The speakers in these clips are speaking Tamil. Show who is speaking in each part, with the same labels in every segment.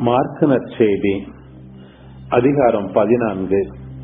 Speaker 1: மார்க்க நற்செய்தி அதிகாரம் பதினான்கு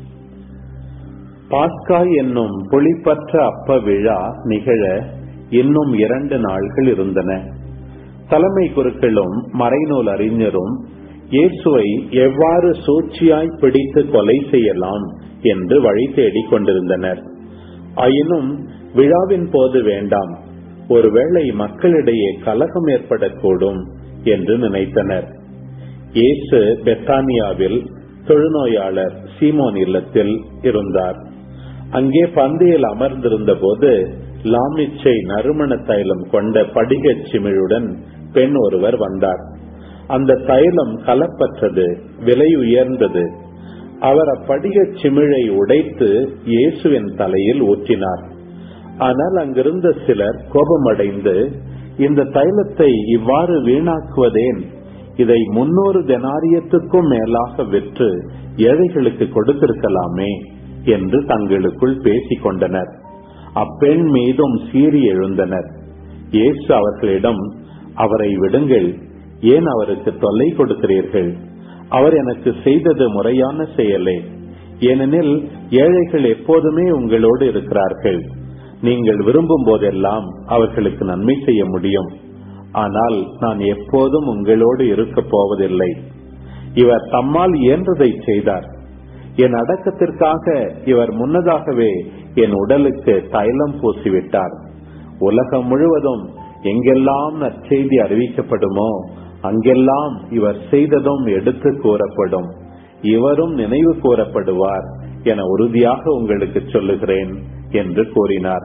Speaker 1: பாஸ்கா என்னும் புளிப்பற்ற அப்ப விழா நிகழ இன்னும் இரண்டு நாள்கள் இருந்தன தலைமை குருக்களும் மறைநூல் அறிஞரும் இயேசுவை எவ்வாறு சூழ்ச்சியாய் பிடித்து கொலை செய்யலாம் என்று வழி தேடிக் கொண்டிருந்தனர் ஆயினும் விழாவின் போது வேண்டாம் ஒருவேளை மக்களிடையே கலகம் ஏற்படக்கூடும் என்று நினைத்தனர் இயேசு பெத்தானியாவில் தொழுநோயாளர் சீமோன் இல்லத்தில் இருந்தார் அங்கே பந்தியில் அமர்ந்திருந்த போது லாமிச்சை நறுமண தைலம் கொண்ட படிகச் சிமிழுடன் பெண் ஒருவர் வந்தார் அந்த தைலம் கலப்பற்றது விலை உயர்ந்தது அவர் அப்படிகச் சிமிழை உடைத்து இயேசுவின் தலையில் ஊற்றினார் ஆனால் அங்கிருந்த சிலர் கோபமடைந்து இந்த தைலத்தை இவ்வாறு வீணாக்குவதேன் இதை முன்னூறு தெனாரியத்துக்கும் மேலாக விற்று ஏழைகளுக்கு கொடுத்திருக்கலாமே என்று தங்களுக்குள் பேசிக் கொண்டனர் அப்பெண் மீதும் சீறி எழுந்தனர் இயேசு அவர்களிடம் அவரை விடுங்கள் ஏன் அவருக்கு தொல்லை கொடுக்கிறீர்கள் அவர் எனக்கு செய்தது முறையான செயலே ஏனெனில் ஏழைகள் எப்போதுமே உங்களோடு இருக்கிறார்கள் நீங்கள் விரும்பும் போதெல்லாம் அவர்களுக்கு நன்மை செய்ய முடியும் ஆனால் நான் எப்போதும் உங்களோடு இருக்க போவதில்லை இவர் தம்மால் இயன்றதை செய்தார் என் அடக்கத்திற்காக இவர் முன்னதாகவே என் உடலுக்கு தைலம் பூசிவிட்டார் உலகம் முழுவதும் எங்கெல்லாம் நற்செய்தி அறிவிக்கப்படுமோ அங்கெல்லாம் இவர் செய்ததும் எடுத்து கூறப்படும் இவரும் நினைவு கூறப்படுவார் என உறுதியாக உங்களுக்கு சொல்லுகிறேன் என்று கூறினார்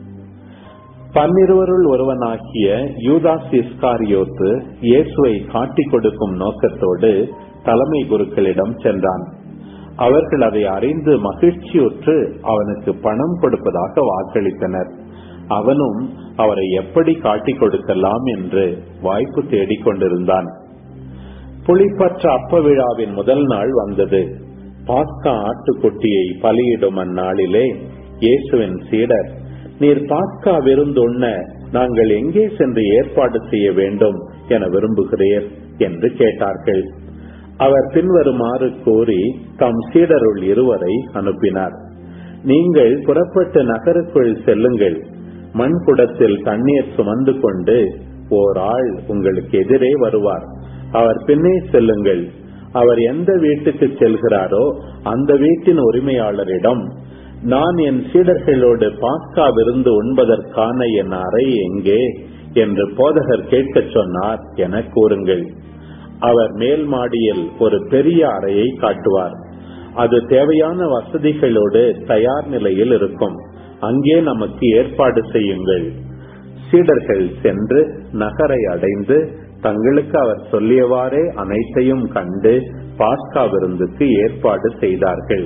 Speaker 1: பன்னிருவருள் ஒருவனாகிய யூதாஸ் இஸ்காரியோத்து இயேசுவை காட்டிக் கொடுக்கும் நோக்கத்தோடு தலைமை குருக்களிடம் சென்றான் அவர்கள் அதை அறிந்து மகிழ்ச்சியுற்று அவனுக்கு பணம் கொடுப்பதாக வாக்களித்தனர் அவனும் அவரை எப்படி காட்டிக் கொடுக்கலாம் என்று வாய்ப்பு தேடிக் கொண்டிருந்தான் புலிப்பற்ற அப்ப விழாவின் முதல் நாள் வந்தது பாஸ்கா ஆட்டுக்குட்டியை பலியிடும் அந்நாளிலே இயேசுவின் சீடர் நீர் பாஸ்கா விருந்துண்ண நாங்கள் எங்கே சென்று ஏற்பாடு செய்ய வேண்டும் என விரும்புகிறீர் என்று கேட்டார்கள் அவர் பின்வருமாறு கூறி தம் சீடருள் இருவரை அனுப்பினார் நீங்கள் புறப்பட்டு நகருக்குள் செல்லுங்கள் மண் குடத்தில் தண்ணீர் சுமந்து கொண்டு ஓர் ஆள் உங்களுக்கு எதிரே வருவார் அவர் பின்னே செல்லுங்கள் அவர் எந்த வீட்டுக்கு செல்கிறாரோ அந்த வீட்டின் உரிமையாளரிடம் நான் என் சீடர்களோடு பாஸ்கா விருந்து உண்பதற்கான என் அறை எங்கே என்று போதகர் கேட்கச் சொன்னார் என கூறுங்கள் அவர் மேல் மாடியில் ஒரு பெரிய அறையை காட்டுவார் அது தேவையான வசதிகளோடு தயார் நிலையில் இருக்கும் அங்கே நமக்கு ஏற்பாடு செய்யுங்கள் சீடர்கள் சென்று நகரை அடைந்து தங்களுக்கு அவர் சொல்லியவாறே அனைத்தையும் கண்டு பாஸ்கா விருந்துக்கு ஏற்பாடு செய்தார்கள்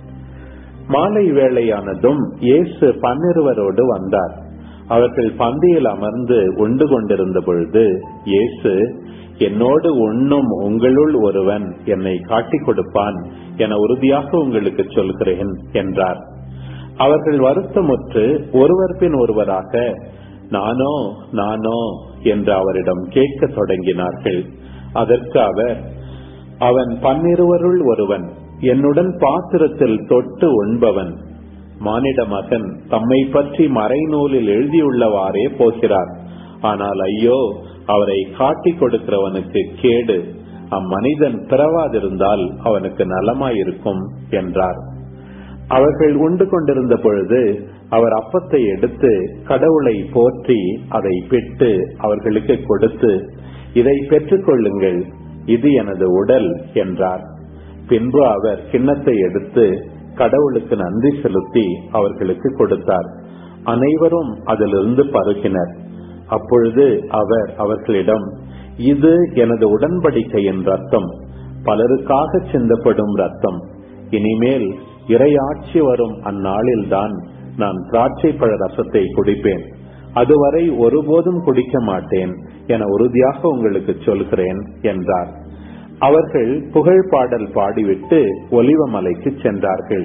Speaker 1: மாலை வேளையானதும் இயேசு பன்னிருவரோடு வந்தார் அவர்கள் பந்தியில் அமர்ந்து உண்டு கொண்டிருந்த பொழுது இயேசு என்னோடு உண்ணும் உங்களுள் ஒருவன் என்னை காட்டிக் கொடுப்பான் என உறுதியாக உங்களுக்கு சொல்கிறேன் என்றார் அவர்கள் வருத்தமுற்று ஒருவர் பின் ஒருவராக நானோ நானோ என்று அவரிடம் கேட்க தொடங்கினார்கள் அதற்கு அவர் அவன் பன்னிருவருள் ஒருவன் என்னுடன் பாத்திரத்தில் தொட்டு உண்பவன் மானிட மகன் தம்மை பற்றி மறைநூலில் எழுதியுள்ளவாறே போகிறார் ஆனால் ஐயோ அவரை காட்டிக் கொடுக்கிறவனுக்கு கேடு அம்மனிதன் பிறவாதிருந்தால் அவனுக்கு நலமாயிருக்கும் என்றார் அவர்கள் உண்டு கொண்டிருந்த பொழுது அவர் அப்பத்தை எடுத்து கடவுளை போற்றி அதை பெற்று அவர்களுக்கு கொடுத்து இதை பெற்றுக் கொள்ளுங்கள் இது எனது உடல் என்றார் பின்பு அவர் கிண்ணத்தை எடுத்து கடவுளுக்கு நன்றி செலுத்தி அவர்களுக்கு கொடுத்தார் அனைவரும் அதிலிருந்து பருகினர் அப்பொழுது அவர் அவர்களிடம் இது எனது உடன்படிக்கையின் ரத்தம் பலருக்காக சிந்தப்படும் ரத்தம் இனிமேல் இறையாட்சி வரும் அந்நாளில்தான் நான் திராட்சை பழ ரசத்தை குடிப்பேன் அதுவரை ஒருபோதும் குடிக்க மாட்டேன் என உறுதியாக உங்களுக்கு சொல்கிறேன் என்றார் அவர்கள் புகழ் பாடல் பாடிவிட்டு ஒலிவமலைக்கு சென்றார்கள்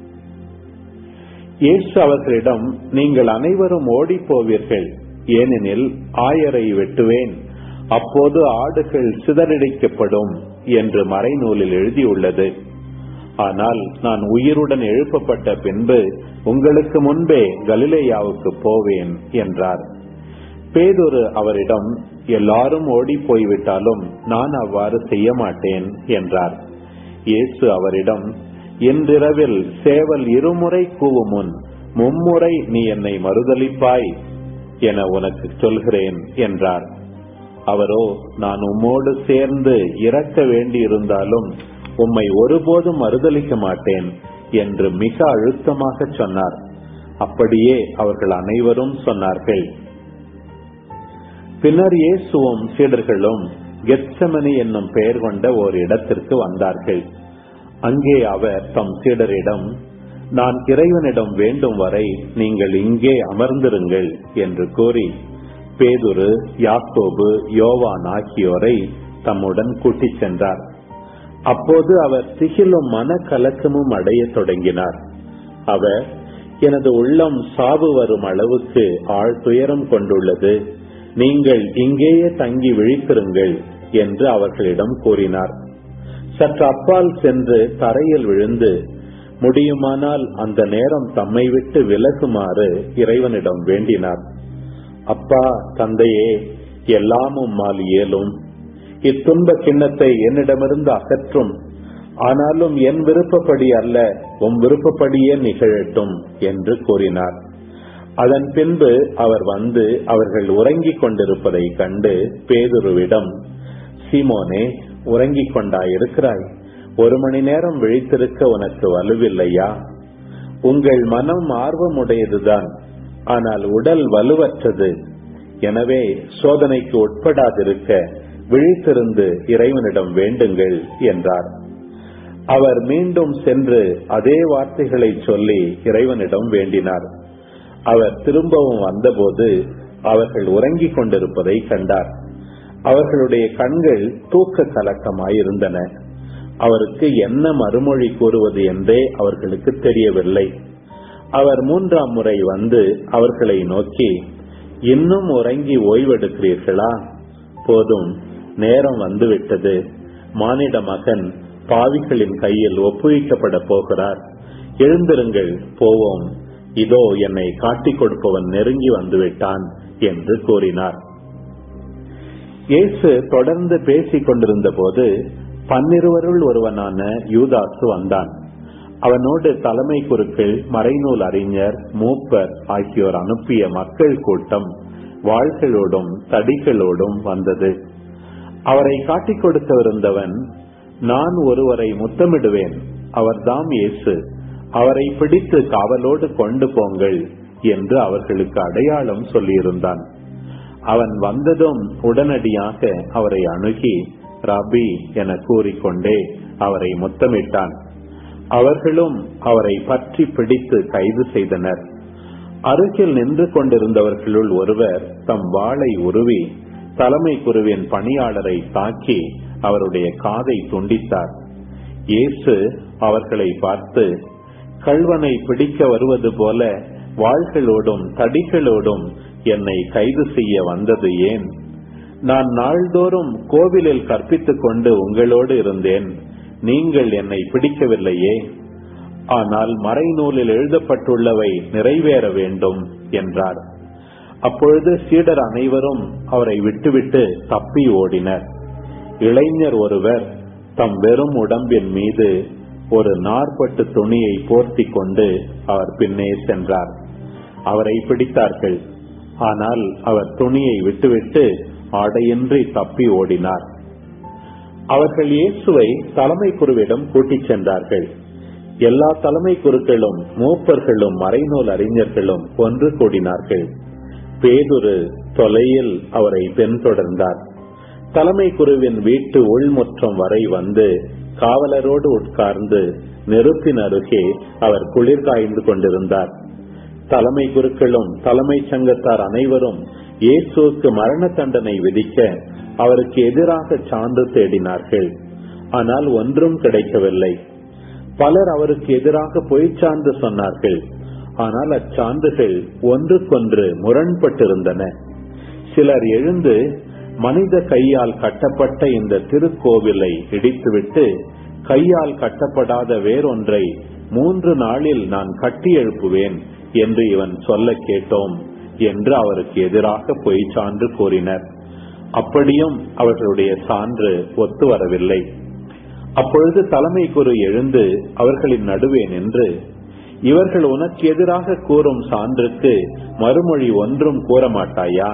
Speaker 1: இயேசு அவர்களிடம் நீங்கள் அனைவரும் ஓடி போவீர்கள் ஏனெனில் ஆயரை வெட்டுவேன் அப்போது ஆடுகள் சிதறடிக்கப்படும் என்று மறைநூலில் எழுதியுள்ளது ஆனால் நான் உயிருடன் எழுப்பப்பட்ட பின்பு உங்களுக்கு முன்பே கலிலேயாவுக்கு போவேன் என்றார் பேதொரு அவரிடம் எல்லாரும் ஓடி போய்விட்டாலும் நான் அவ்வாறு செய்ய மாட்டேன் என்றார் இயேசு அவரிடம் இன்றிரவில் சேவல் இருமுறை கூவும் முன் மும்முறை நீ என்னை மறுதலிப்பாய் என உனக்கு சொல்கிறேன் என்றார் அவரோ நான் உம்மோடு சேர்ந்து இறக்க வேண்டியிருந்தாலும் உம்மை ஒருபோதும் மறுதலிக்க மாட்டேன் என்று மிக அழுத்தமாக சொன்னார் அப்படியே அவர்கள் அனைவரும் சொன்னார்கள் பின்னர் இயேசுவும் சீடர்களும் கெத்சமனி என்னும் பெயர் கொண்ட ஓர் இடத்திற்கு வந்தார்கள் அங்கே அவர் தம் சீடரிடம் நான் இறைவனிடம் வேண்டும் வரை நீங்கள் இங்கே அமர்ந்திருங்கள் என்று கூறி பேதுரு யாக்கோபு யோவான் ஆகியோரை தம்முடன் கூட்டிச் சென்றார் அப்போது அவர் திகிலும் மன கலக்கமும் அடையத் தொடங்கினார் அவர் எனது உள்ளம் சாவு வரும் அளவுக்கு ஆழ் துயரம் கொண்டுள்ளது நீங்கள் இங்கேயே தங்கி விழித்திருங்கள் என்று அவர்களிடம் கூறினார் சற்று அப்பால் சென்று தரையில் விழுந்து முடியுமானால் அந்த நேரம் தம்மை விட்டு விலகுமாறு இறைவனிடம் வேண்டினார் அப்பா தந்தையே எல்லாம் உம்மால் இயலும் இத்துன்ப கிண்ணத்தை என்னிடமிருந்து அகற்றும் ஆனாலும் என் விருப்பப்படி அல்ல உம் விருப்பப்படியே நிகழட்டும் என்று கூறினார் அதன் பின்பு அவர் வந்து அவர்கள் உறங்கிக் கொண்டிருப்பதை கண்டு பேதுருவிடம் சீமோனே உறங்கிக் கொண்டாயிருக்கிறாய் ஒரு மணி நேரம் விழித்திருக்க உனக்கு வலுவில்லையா உங்கள் மனம் ஆர்வமுடையதுதான் ஆனால் உடல் வலுவற்றது எனவே சோதனைக்கு உட்படாதிருக்க விழித்திருந்து இறைவனிடம் வேண்டுங்கள் என்றார் அவர் மீண்டும் சென்று அதே வார்த்தைகளை சொல்லி இறைவனிடம் வேண்டினார் அவர் திரும்பவும் வந்தபோது அவர்கள் உறங்கிக் கொண்டிருப்பதை கண்டார் அவர்களுடைய கண்கள் தூக்க கலக்கமாயிருந்தன அவருக்கு என்ன மறுமொழி கூறுவது என்றே அவர்களுக்கு தெரியவில்லை அவர் மூன்றாம் முறை வந்து அவர்களை நோக்கி இன்னும் உறங்கி ஓய்வெடுக்கிறீர்களா போதும் நேரம் வந்துவிட்டது மானிட மகன் பாவிகளின் கையில் ஒப்புவிக்கப்பட போகிறார் எழுந்திருங்கள் போவோம் இதோ என்னை காட்டிக் கொடுப்பவன் நெருங்கி வந்துவிட்டான் என்று கூறினார் இயேசு தொடர்ந்து பேசிக் கொண்டிருந்த போது பன்னிருவருள் ஒருவனான யூதாசு வந்தான் அவனோடு தலைமை குருக்கள் மறைநூல் அறிஞர் மூப்பர் ஆகியோர் அனுப்பிய மக்கள் கூட்டம் வாள்களோடும் தடிகளோடும் வந்தது அவரை காட்டிக் கொடுக்கவிருந்தவன் நான் ஒருவரை முத்தமிடுவேன் அவர்தாம் இயேசு அவரை பிடித்து காவலோடு கொண்டு போங்கள் என்று அவர்களுக்கு அடையாளம் சொல்லியிருந்தான் அவன் வந்ததும் உடனடியாக அவரை அணுகி ரபி என கூறிக்கொண்டே அவரை முத்தமிட்டான் அவர்களும் அவரை பற்றி பிடித்து கைது செய்தனர் அருகில் நின்று கொண்டிருந்தவர்களுள் ஒருவர் தம் வாளை உருவி தலைமை குருவின் பணியாளரை தாக்கி அவருடைய காதை துண்டித்தார் இயேசு அவர்களை பார்த்து கள்வனை பிடிக்க வருவது போல வாள்களோடும் தடிகளோடும் என்னை கைது செய்ய வந்தது ஏன் நான் நாள்தோறும் கோவிலில் கற்பித்துக் கொண்டு உங்களோடு இருந்தேன் நீங்கள் என்னை பிடிக்கவில்லையே ஆனால் மறைநூலில் எழுதப்பட்டுள்ளவை நிறைவேற வேண்டும் என்றார் அப்பொழுது சீடர் அனைவரும் அவரை விட்டுவிட்டு தப்பி ஓடினர் இளைஞர் ஒருவர் தம் வெறும் உடம்பின் மீது ஒரு நார்பட்டு துணியை போர்த்தி கொண்டு அவர் பின்னே சென்றார் அவரை பிடித்தார்கள் ஆனால் அவர் துணியை விட்டுவிட்டு ஆடையின்றி தப்பி ஓடினார் அவர்கள் இயேசுவை தலைமை குருவிடம் கூட்டிச் சென்றார்கள் எல்லா தலைமை குருக்களும் மூப்பர்களும் மறைநூல் அறிஞர்களும் ஒன்று கூடினார்கள் பேதுரு தொலையில் அவரை பின்தொடர்ந்தார் தலைமை குருவின் வீட்டு உள்முற்றம் வரை வந்து காவலரோடு உட்கார்ந்து நெருப்பின் அருகே அவர் குளிர் காய்ந்து கொண்டிருந்தார் தலைமை குருக்களும் தலைமை சங்கத்தார் அனைவரும் இயேசுவுக்கு மரண தண்டனை விதிக்க அவருக்கு எதிராக சான்று தேடினார்கள் ஆனால் ஒன்றும் கிடைக்கவில்லை பலர் அவருக்கு எதிராக பொய்ச்சான்று சொன்னார்கள் ஆனால் அச்சான்றுகள் ஒன்றுக்கொன்று முரண்பட்டிருந்தன சிலர் எழுந்து மனித கையால் கட்டப்பட்ட இந்த திருக்கோவிலை இடித்துவிட்டு கையால் கட்டப்படாத வேறொன்றை மூன்று நாளில் நான் கட்டி எழுப்புவேன் என்று இவன் சொல்ல கேட்டோம் என்று அவருக்கு எதிராக பொய் சான்று கூறினர் அப்படியும் அவர்களுடைய சான்று ஒத்து வரவில்லை அப்பொழுது தலைமை குரு எழுந்து அவர்களின் நடுவே நின்று இவர்கள் உனக்கு எதிராக கூறும் சான்றுக்கு மறுமொழி ஒன்றும் கூற மாட்டாயா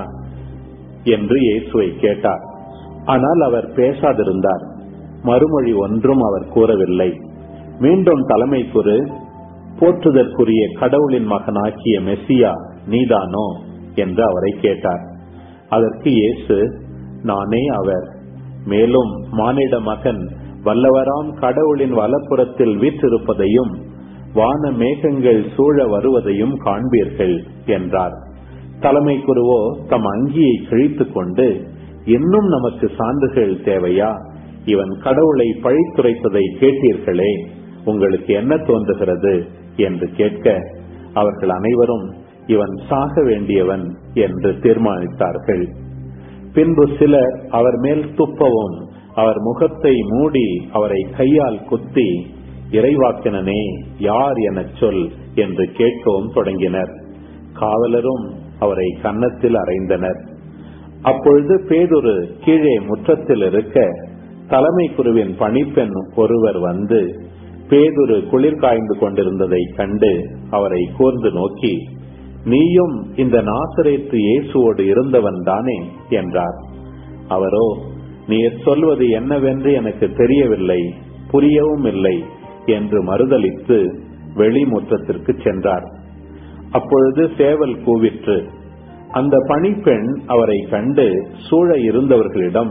Speaker 1: என்று இயேசுவை கேட்டார் ஆனால் அவர் பேசாதிருந்தார் மறுமொழி ஒன்றும் அவர் கூறவில்லை மீண்டும் தலைமை குரு போற்றுதற்குரிய கடவுளின் மகனாக்கிய மெஸ்ஸியா நீதானோ என்று அவரை கேட்டார் அதற்கு இயேசு நானே அவர் மேலும் மானிட மகன் வல்லவராம் கடவுளின் வலப்புறத்தில் வீற்றிருப்பதையும் வான மேகங்கள் சூழ வருவதையும் காண்பீர்கள் என்றார் தலைமை குருவோ தம் அங்கியை கிழித்துக் கொண்டு இன்னும் நமக்கு சான்றுகள் தேவையா இவன் கடவுளை பழித்துரைத்ததை கேட்டீர்களே உங்களுக்கு என்ன தோன்றுகிறது என்று கேட்க அவர்கள் அனைவரும் இவன் சாக வேண்டியவன் என்று தீர்மானித்தார்கள் பின்பு சிலர் அவர் மேல் துப்பவும் அவர் முகத்தை மூடி அவரை கையால் குத்தி இறைவாக்கினனே யார் எனச் சொல் என்று கேட்கவும் தொடங்கினர் காவலரும் அவரை கன்னத்தில் அறைந்தனர் அப்பொழுது பேதொரு கீழே முற்றத்தில் இருக்க தலைமை குருவின் பணிப்பெண் ஒருவர் வந்து பேதுரு குளிர் காய்ந்து கொண்டிருந்ததை கண்டு அவரை கூர்ந்து நோக்கி நீயும் இந்த நாசரேத்து இயேசுவோடு இருந்தவன் தானே என்றார் அவரோ நீர் சொல்வது என்னவென்று எனக்கு தெரியவில்லை புரியவும் இல்லை என்று மறுதளித்து வெளிமுற்றத்திற்கு சென்றார் அப்பொழுது சேவல் கூவிற்று அந்த பணிப்பெண் அவரை கண்டு சூழ இருந்தவர்களிடம்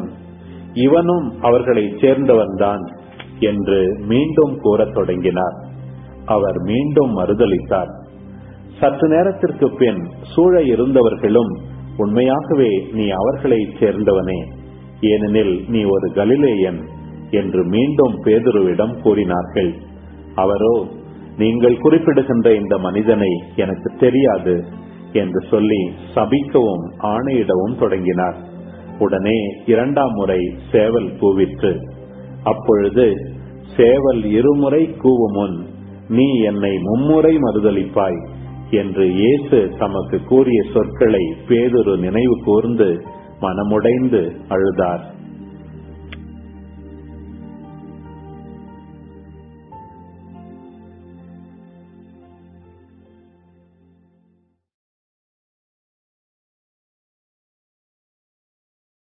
Speaker 1: இவனும் அவர்களைச் சேர்ந்தவன்தான் என்று மீண்டும் கூறத் தொடங்கினார் அவர் மீண்டும் மறுதளித்தார் சற்று நேரத்திற்கு பின் சூழ இருந்தவர்களும் உண்மையாகவே நீ அவர்களைச் சேர்ந்தவனே ஏனெனில் நீ ஒரு கலிலேயன் என்று மீண்டும் பேதுருவிடம் கூறினார்கள் அவரோ நீங்கள் குறிப்பிடுகின்ற இந்த மனிதனை எனக்கு தெரியாது என்று சொல்லி சபிக்கவும் ஆணையிடவும் தொடங்கினார் உடனே இரண்டாம் முறை சேவல் கூவிற்று அப்பொழுது சேவல் இருமுறை கூவும் முன் நீ என்னை மும்முறை மறுதளிப்பாய் என்று இயேசு தமக்கு கூறிய சொற்களை பேதொரு நினைவு கூர்ந்து மனமுடைந்து அழுதார்